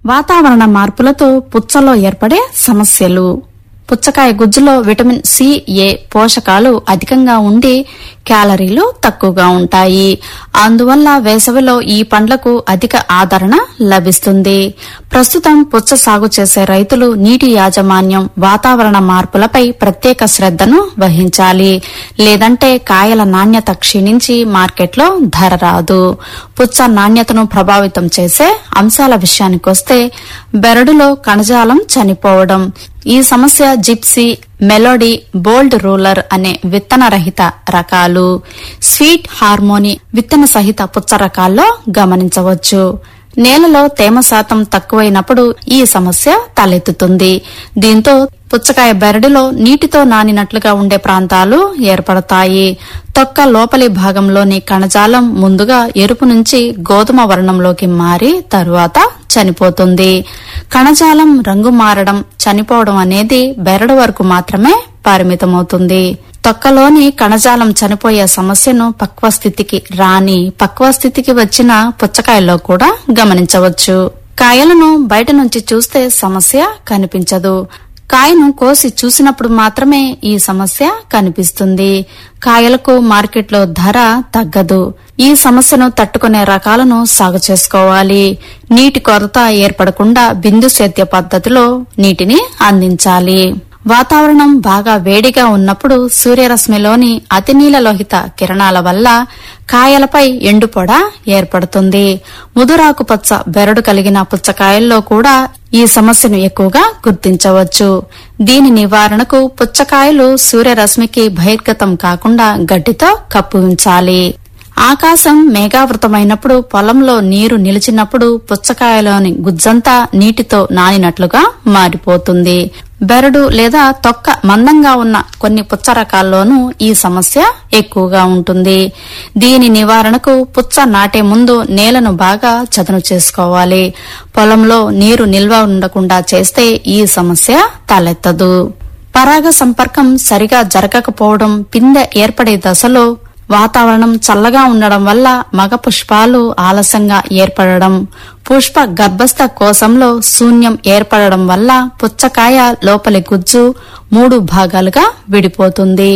వాతావరణ మార్పులతో పుచ్చలో ఏర్పడే సమస్యలు పుచ్చకాయ గుజ్జులో విటమిన్ సి ఏ పోషకాలు అధికంగా ఉండి క్యాలరీలు తక్కువగా ఉంటాయి అందువల్ల వేసవిలో ఈ పండ్లకు అధిక ఆదరణ లభిస్తుంది ప్రస్తుతం పుచ్చ సాగు చేసే రైతులు నీటి యాజమాన్యం వాతావరణ మార్పులపై ప్రత్యేక శ్రద్ధను వహించాలి లేదంటే కాయల నాణ్యత క్షీణించి మార్కెట్లో ధర రాదు పుచ్చ నాణ్యతను ప్రభావితం చేసే అంశాల విషయానికొస్తే బెరడులో కణజాలం చనిపోవడం ఈ సమస్య జిప్సీ మెలోడీ బోల్డ్ రూలర్ అనే విత్తన రహిత రకాలు స్వీట్ హార్మోని విత్తన సహిత పుచ్చ రకాల్లో గమనించవచ్చు నేలలో తేమ శాతం తక్కువైనప్పుడు ఈ సమస్య తలెత్తుతుంది దీంతో పుచ్చకాయ బెరడులో నీటితో నానినట్లుగా ఉండే ప్రాంతాలు ఏర్పడతాయి తొక్క లోపలి భాగంలోని కణజాలం ముందుగా ఎరుపు నుంచి గోధుమ వర్ణంలోకి మారి తరువాత చనిపోతుంది కణజాలం రంగు మారడం చనిపోవడం అనేది బెరడు వరకు మాత్రమే పరిమితమవుతుంది తొక్కలోని కణజాలం చనిపోయే సమస్యను పక్వ స్థితికి రాని పక్వ స్థితికి వచ్చిన పుచ్చకాయల్లో కూడా గమనించవచ్చు కాయలను బయట నుంచి చూస్తే సమస్య కనిపించదు కాయను కోసి చూసినప్పుడు మాత్రమే ఈ సమస్య కనిపిస్తుంది కాయలకు మార్కెట్లో ధర తగ్గదు ఈ సమస్యను తట్టుకునే రకాలను సాగు చేసుకోవాలి నీటి కొరత ఏర్పడకుండా బిందు సేద్య పద్ధతిలో నీటిని అందించాలి వాతావరణం బాగా వేడిగా ఉన్నప్పుడు సూర్యరశ్మిలోని అతినీలలోహిత కిరణాల వల్ల కాయలపై ఎండుపొడ ఏర్పడుతుంది ముదురాకుపచ్చ బెరడు కలిగిన పుచ్చకాయల్లో కూడా ఈ సమస్యను ఎక్కువగా గుర్తించవచ్చు దీని నివారణకు పుచ్చకాయలు సూర్యరశ్మికి బహిర్గతం కాకుండా గడ్డితో కప్పి ఉంచాలి ఆకాశం మేఘావృతమైనప్పుడు పొలంలో నీరు నిలిచినప్పుడు పుచ్చకాయలోని గుజ్జంతా నీటితో నానినట్లుగా మారిపోతుంది బెరడు లేదా తొక్క మందంగా ఉన్న కొన్ని పుచ్చ రకాల్లోనూ ఈ సమస్య ఎక్కువగా ఉంటుంది దీని నివారణకు పుచ్చ నాటే ముందు నేలను బాగా చదును చేసుకోవాలి పొలంలో నీరు నిల్వ ఉండకుండా చేస్తే ఈ సమస్య తలెత్తదు పరాగ సంపర్కం సరిగా జరగకపోవడం పిందె ఏర్పడే దశలో వాతావరణం చల్లగా ఉండడం వల్ల మగ పుష్పాలు ఆలస్యంగా ఏర్పడడం పుష్ప గర్భస్థ కోశంలో శూన్యం ఏర్పడడం వల్ల పుచ్చకాయ లోపలి గుజ్జు మూడు భాగాలుగా విడిపోతుంది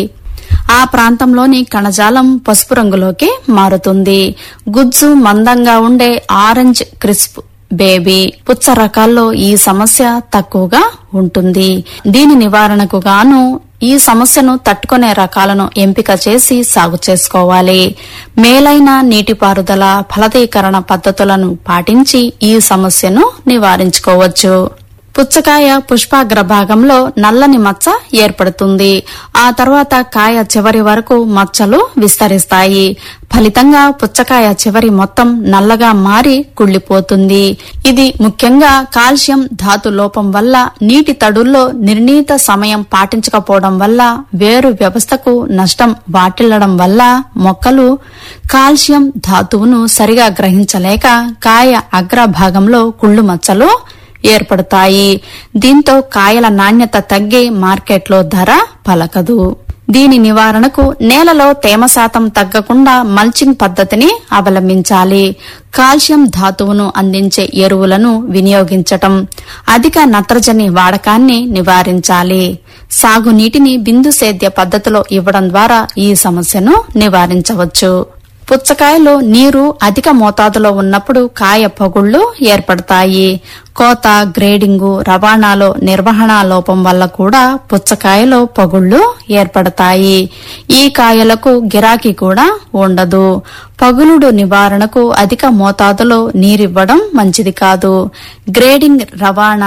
ఆ ప్రాంతంలోని కణజాలం పసుపు రంగులోకి మారుతుంది గుజ్జు మందంగా ఉండే ఆరెంజ్ క్రిస్ప్ బేబీ పుచ్చ రకాల్లో ఈ సమస్య తక్కువగా ఉంటుంది దీని నివారణకు గాను ఈ సమస్యను తట్టుకునే రకాలను ఎంపిక చేసి సాగు చేసుకోవాలి మేలైన నీటిపారుదల ఫలదీకరణ పద్ధతులను పాటించి ఈ సమస్యను నివారించుకోవచ్చు పుచ్చకాయ పుష్పాగ్ర భాగంలో నల్లని మచ్చ ఏర్పడుతుంది ఆ తర్వాత కాయ చివరి వరకు మచ్చలు విస్తరిస్తాయి ఫలితంగా పుచ్చకాయ చివరి మొత్తం నల్లగా మారి కుళ్లిపోతుంది ఇది ముఖ్యంగా కాల్షియం ధాతు లోపం వల్ల నీటి తడుల్లో నిర్ణీత సమయం పాటించకపోవడం వల్ల వేరు వ్యవస్థకు నష్టం వాటిల్లడం వల్ల మొక్కలు కాల్షియం ధాతువును సరిగా గ్రహించలేక కాయ అగ్ర భాగంలో కుళ్ళు మచ్చలు ఏర్పడతాయి దీంతో కాయల నాణ్యత తగ్గి మార్కెట్లో ధర పలకదు దీని నివారణకు నేలలో తేమ శాతం తగ్గకుండా మల్చింగ్ పద్ధతిని అవలంబించాలి కాల్షియం ధాతువును అందించే ఎరువులను వినియోగించటం అధిక నత్రజని వాడకాన్ని నివారించాలి సాగునీటిని బిందు సేద్య పద్ధతిలో ఇవ్వడం ద్వారా ఈ సమస్యను నివారించవచ్చు పుచ్చకాయలో నీరు అధిక మోతాదులో ఉన్నప్పుడు కాయ పగుళ్లు ఏర్పడతాయి కోత గ్రేడింగు రవాణాలో నిర్వహణ లోపం వల్ల కూడా పుచ్చకాయలో పగుళ్లు ఏర్పడతాయి ఈ కాయలకు గిరాకీ కూడా ఉండదు పగులుడు నివారణకు అధిక మోతాదులో నీరివ్వడం మంచిది కాదు గ్రేడింగ్ రవాణా